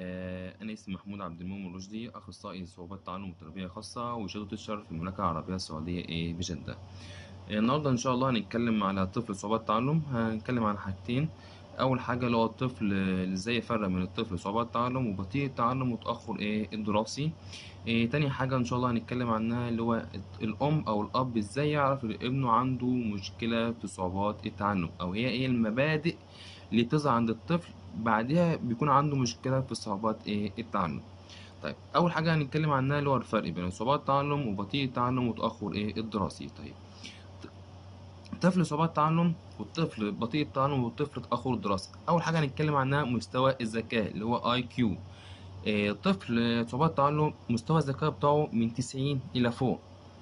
آه، أنا اسمي محمود عبد المؤمن رشدي أخصائي صعوبات تعلم وتربية خاصة وشهادة الشرف في المملكة العربية السعودية إيه بجدة. آه، النهاردة إن شاء الله هنتكلم على طفل صعوبات تعلم هنتكلم عن حاجتين أول حاجة اللي هو الطفل اللي إزاي يفرق بين الطفل صعوبات تعلم وبطيء التعلم وتأخر إيه الدراسي. إيه تاني حاجة إن شاء الله هنتكلم عنها اللي هو الأم أو الأب إزاي يعرف إن ابنه عنده مشكلة في صعوبات التعلم أو هي إيه المبادئ اللي بتظهر عند الطفل بعدها بيكون عنده مشكلة في صعوبات إيه التعلم. طيب أول حاجة هنتكلم عنها اللي هو الفرق بين صعوبات التعلم وبطيء التعلم وتأخر إيه الدراسي. طيب طفل صعوبات التعلم والطفل بطيء التعلم والطفل تأخر الدراسي. أول حاجة هنتكلم عنها مستوى الذكاء اللي هو أي كيو. إيه، طفل صعوبات التعلم مستوى الذكاء بتاعه من 90 إلى فوق.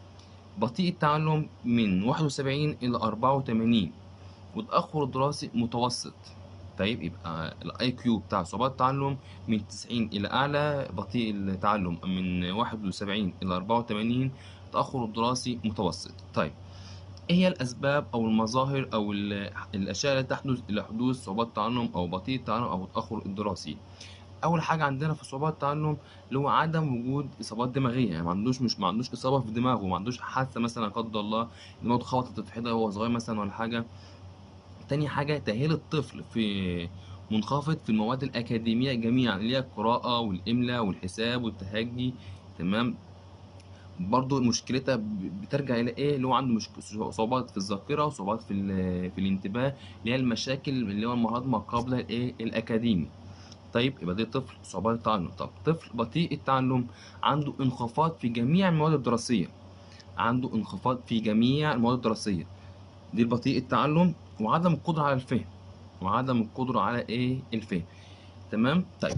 بطيء التعلم من 71 إلى 84 وتأخر الدراسي متوسط. طيب يبقى الاي كيو بتاع صعوبات التعلم من 90 الى اعلى بطيء التعلم من 71 الى 84 تاخر الدراسي متوسط طيب ايه هي الاسباب او المظاهر او ال- الاشياء التي تحدث الى حدوث صعوبات التعلم او بطيء التعلم او التاخر الدراسي اول حاجه عندنا في صعوبات التعلم اللي هو عدم وجود اصابات دماغيه يعني ما عندوش مش ما عندوش اصابه في دماغه ما عندوش حادثه مثلا لا قدر الله دماغه اتخبطت في حيطه وهو صغير مثلا ولا حاجه تاني حاجة تأهيل الطفل في منخفض في المواد الأكاديمية جميعا اللي هي القراءة والإملاء والحساب والتهجي تمام برضو مشكلتها ب- بترجع إلى إيه اللي هو عنده مشكلة صعوبات في الذاكرة وصعوبات في ال- في الانتباه اللي هي المشاكل اللي هو المهارات ما قبل الإيه الأكاديمي طيب يبقى ده طفل صعوبات التعلم طب طفل بطيء التعلم عنده انخفاض في جميع المواد الدراسية عنده انخفاض في جميع المواد الدراسية دي البطيء التعلم وعدم القدرة على الفهم وعدم القدرة على ايه الفهم تمام طيب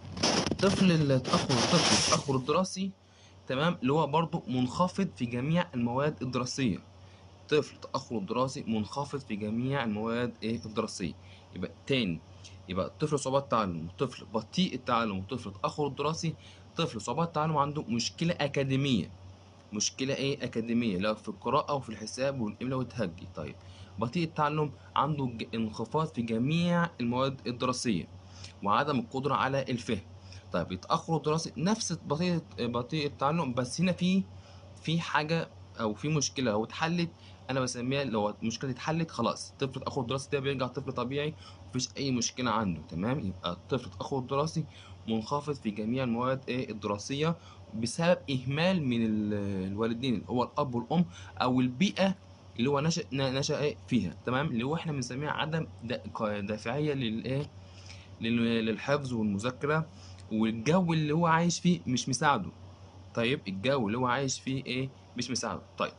طفل التأخر الطفل التأخر الدراسي تمام اللي هو برضو منخفض في جميع المواد الدراسية طفل تأخر دراسي منخفض في جميع المواد ايه الدراسية يبقى تاني يبقى طفل صعوبات تعلم وطفل بطيء التعلم وطفل تأخر دراسي طفل صعوبات التعلم عنده مشكلة أكاديمية مشكلة ايه أكاديمية لا في القراءة وفي الحساب والإملاء والتهجي طيب بطيء التعلم عنده ج- انخفاض في جميع المواد الدراسية وعدم القدرة على الفهم طيب التأخر الدراسي نفس بطيء بطيء التعلم بس هنا في في حاجة أو في مشكلة لو اتحلت أنا بسميها لو المشكلة دي اتحلت خلاص طفل تأخر دراسي ده بيرجع طفل طبيعي مفيش أي مشكلة عنده تمام يبقى الطفل تأخر دراسي منخفض في جميع المواد إيه الدراسية بسبب إهمال من ال- الوالدين اللي هو الأب والأم أو البيئة اللي هو نشأ نشأ إيه فيها تمام اللي هو احنا بنسميها عدم دا- ق- دافعية للايه لل- للحفظ والمذاكرة والجو اللي هو عايش فيه مش مساعده طيب الجو اللي هو عايش فيه ايه مش مساعده طيب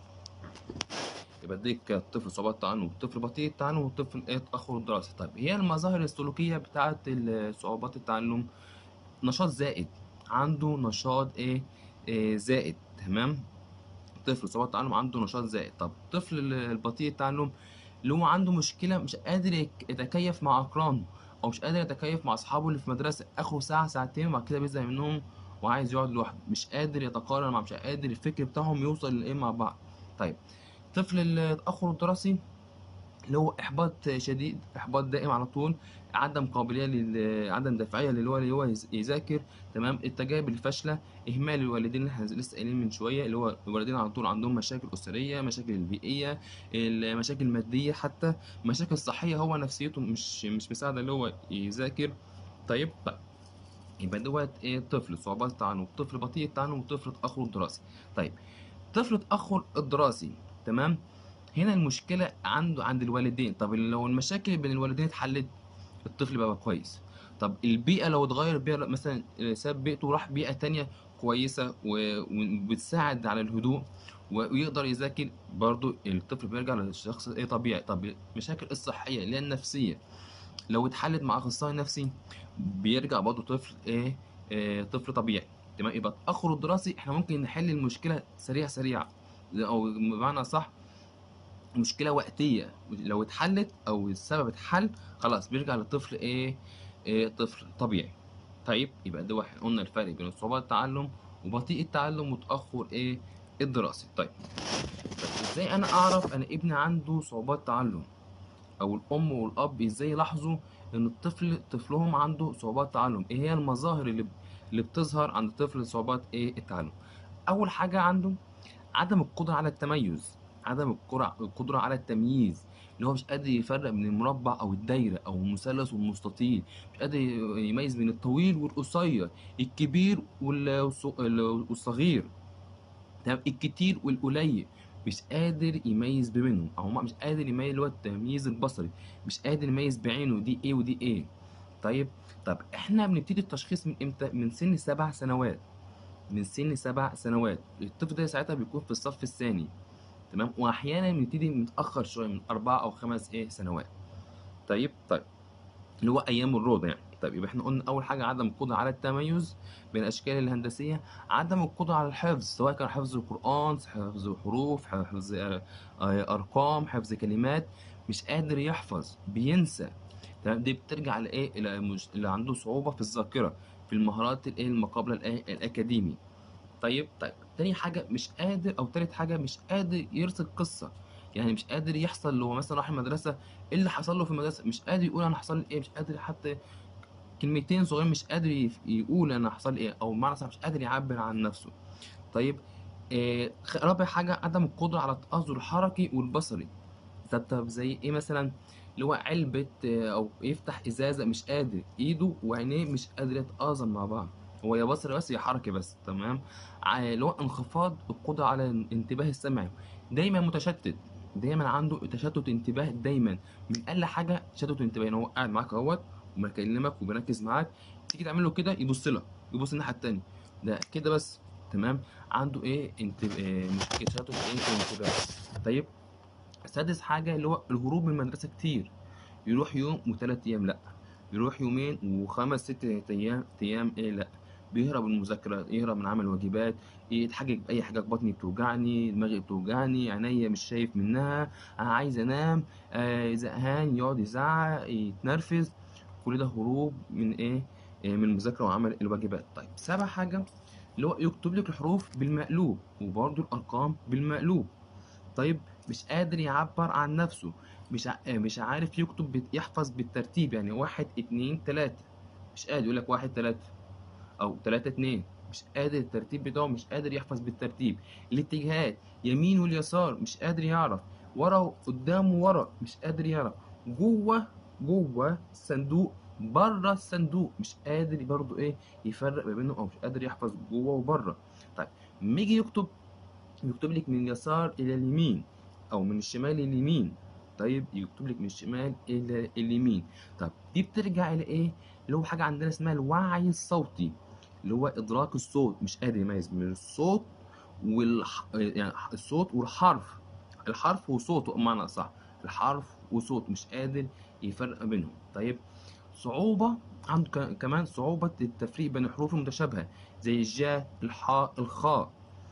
يبقى ديك الطفل صعوبات التعلم والطفل بطيء التعلم والطفل ايه تأخر الدراسي طيب هي المظاهر السلوكية بتاعت ال- صعوبات التعلم نشاط زائد عنده نشاط ايه, إيه زائد تمام طفل صعوبات التعلم عنده نشاط زائد طب الطفل ال- البطيء التعلم اللي هو عنده مشكلة مش قادر يك- يتكيف مع أقرانه أو مش قادر يتكيف مع أصحابه اللي في مدرسة آخره ساعة ساعتين وبعد كده بيزهق منهم وعايز يقعد لوحده مش قادر يتقارن مع مش قادر الفكر بتاعهم يوصل لإيه مع بعض طيب طفل التأخر الدراسي اللي هو إحباط شديد إحباط دائم على طول عدم قابلية لل عدم دافعية اللي هو اللي هو يز- يذاكر تمام التجارب الفاشلة إهمال الوالدين اللي احنا لسه قايلين من شوية اللي هو الوالدين على طول عندهم مشاكل أسرية مشاكل بيئية المشاكل المادية حتى مشاكل صحية هو نفسيته مش مش مساعدة اللي هو يذاكر طيب طيب يبقى دوت ايه طفل صعوبات التعلم طفل بطيء التعلم وطفل تأخر الدراسي طيب طفل تأخر الدراسي تمام هنا المشكلة عنده عند الوالدين طب لو المشاكل بين الوالدين اتحلت الطفل بقى كويس طب البيئة لو اتغير بيئة مثلا ساب بيئته وراح بيئة تانية كويسة و- وبتساعد على الهدوء و- ويقدر يذاكر برضو الطفل بيرجع للشخص ايه طبيعي طب المشاكل الصحية اللي هي النفسية لو اتحلت مع اخصائي نفسي بيرجع برضه طفل ايه, إيه طفل طبيعي تمام يبقى التاخر الدراسي احنا ممكن نحل المشكله سريع سريع او بمعنى صح مشكله وقتيه لو اتحلت او السبب اتحل خلاص بيرجع للطفل ايه, إيه طفل طبيعي طيب يبقى ده واحد قلنا الفرق بين صعوبات التعلم وبطيء التعلم وتاخر ايه الدراسي طيب طيب ازاي انا اعرف انا ابني عنده صعوبات تعلم او الام والاب ازاي يلاحظوا ان الطفل طفلهم عنده صعوبات تعلم ايه هي المظاهر اللي اللي بتظهر عند الطفل صعوبات ايه التعلم اول حاجه عنده عدم القدره على التميز عدم القدره القدره على التمييز اللي هو مش قادر يفرق بين المربع او الدايره او المثلث والمستطيل مش قادر يميز بين الطويل والقصير الكبير وال- والصغير تمام الكتير والقليل مش قادر يميز بينهم او ما مش قادر يميز اللي هو التمييز البصري مش قادر يميز بعينه دي ايه ودي ايه طيب طب احنا بنبتدي التشخيص من امتى من سن سبع سنوات من سن سبع سنوات الطفل ده ساعتها بيكون في الصف الثاني تمام واحيانا بنبتدي متاخر شويه من اربع او خمس ايه سنوات طيب طيب اللي هو ايام الروضه يعني طيب يبقى احنا قلنا اول حاجه عدم القدره على التميز بين الاشكال الهندسيه عدم القدره على الحفظ سواء كان حفظ القران حفظ حروف حفظ آه، آه، ارقام حفظ كلمات مش قادر يحفظ بينسى تمام دي بترجع لايه الى مش... اللي عنده صعوبه في الذاكره في المهارات الايه المقابله الايه الاكاديمي طيب طيب تاني حاجه مش قادر او تالت حاجه مش قادر يرسل قصه يعني مش قادر يحصل لو مثلا راح المدرسه ايه اللي حصل له في المدرسه مش قادر يقول انا حصل لي ايه مش قادر حتى كلمتين صغيرين مش قادر يف- يقول انا حصل لي ايه او بمعنى صح مش قادر يعبر عن نفسه طيب آه خ- رابع حاجه عدم القدره على التأثر الحركي والبصري طب طب زي ايه مثلا اللي هو علبة آه، او يفتح ازازة مش قادر ايده وعينيه مش قادر يتآزر مع بعض هو يا بصري بس يا حركي بس تمام ع- اللي هو انخفاض القدرة على الانتباه السمعي دايما متشتت دايما عنده تشتت انتباه دايما من اقل حاجة تشتت انتباه يعني هو قاعد معاك اهوت وبكلمك وبركز معاك تيجي تعمل له كده يبص لك يبص الناحية التانية ده كده بس تمام عنده ايه انتباه مشكلة تشتت ايه في الانتباه طيب سادس حاجة اللي هو الهروب من المدرسة كتير يروح يوم وثلاث أيام لأ يروح يومين وخمس ست أيام أيام إيه لأ بيهرب من المذاكرة يهرب من عمل واجبات يتحجج بأي حاجة بطني بتوجعني دماغي بتوجعني عينيا مش شايف منها أنا عايز أنام آه زهقان يقعد يزعق يتنرفز كل ده هروب من إيه آه، من المذاكرة وعمل الواجبات طيب سابع حاجة اللي هو يكتب لك الحروف بالمقلوب وبرضه الأرقام بالمقلوب طيب مش قادر يعبر عن نفسه مش ع... مش عارف يكتب بت... يحفظ بالترتيب يعني واحد اتنين تلاتة مش قادر يقول لك واحد تلاتة أو تلاتة اتنين مش قادر الترتيب بتاعه مش قادر يحفظ بالترتيب الاتجاهات يمين واليسار مش قادر يعرف ورا قدام ورا مش قادر يعرف جوه جوه الصندوق بره الصندوق مش قادر برضه ايه يفرق ما بينهم او مش قادر يحفظ جوه وبره طيب لما يجي يكتب يكتب لك من اليسار الى اليمين او من الشمال لليمين طيب يكتب لك من الشمال الى اليمين طب دي بترجع الى ايه اللي هو حاجه عندنا اسمها الوعي الصوتي اللي هو ادراك الصوت مش قادر يميز بين الصوت والح... يعني الصوت والحرف الحرف وصوته بمعنى صح الحرف وصوت مش قادر يفرق بينهم طيب صعوبة عنده ك- كمان صعوبة التفريق بين الحروف المتشابهة زي الجاء الحاء الخاء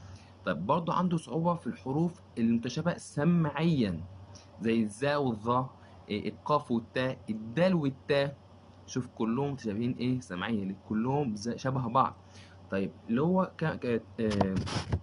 طيب برضه عنده صعوبة في الحروف المتشابهة سمعيا زي الزاء والظاء إيه، القاف والتاء الدال والتاء شوف كلهم متشابهين ايه سمعيا كلهم زي- شبه بعض طيب اللي هو ك... ك... آه...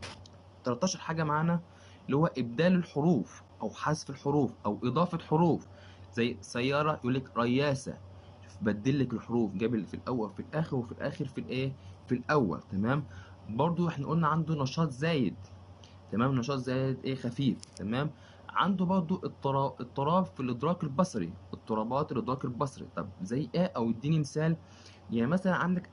13 حاجة معانا اللي هو إبدال الحروف أو حذف الحروف أو إضافة حروف زي سيارة يقول لك رياسة شوف بدل لك الحروف جاب اللي في الأول في الآخر وفي الآخر في الإيه في الأول تمام برضو احنا قلنا عنده نشاط زايد تمام نشاط زايد ايه خفيف تمام عنده برضو اضطراب اضطراب في الادراك البصري اضطرابات الادراك البصري طب زي ايه او اديني مثال يعني مثلا عندك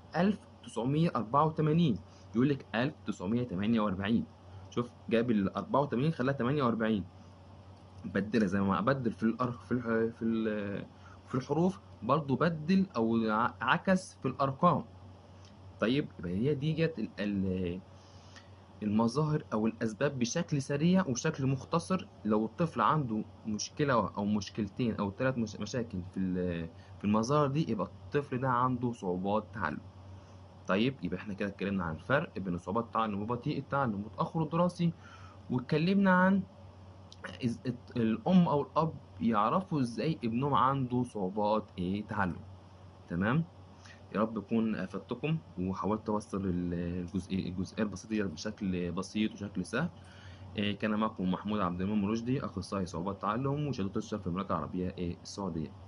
1984 يقول لك 1948 شوف جاب ال 84 خلاها 48 بدلها زي ما ابدل في الأر... في الح... في ال... في الحروف برضو بدل او ع- عكس في الارقام طيب يبقى هي دي جت ال... ال... المظاهر او الاسباب بشكل سريع وشكل مختصر لو الطفل عنده مشكله او مشكلتين او ثلاث مش... مشاكل في ال... في المظاهر دي يبقى الطفل ده عنده صعوبات تعلم طيب يبقى احنا كده اتكلمنا عن الفرق بين صعوبات التعلم وبطيء التعلم والتاخر الدراسي واتكلمنا عن إز... الت- الام او الاب يعرفوا ازاي ابنهم عنده صعوبات ايه تعلم تمام يا رب اكون افدتكم وحاولت اوصل ال- الجزئيه الجزئيه البسيطه دي بشكل بسيط وشكل سهل إيه، كان معكم محمود عبد المنعم رشدي اخصائي صعوبات تعلم وشهاده الشرف في المملكه العربيه إيه، السعوديه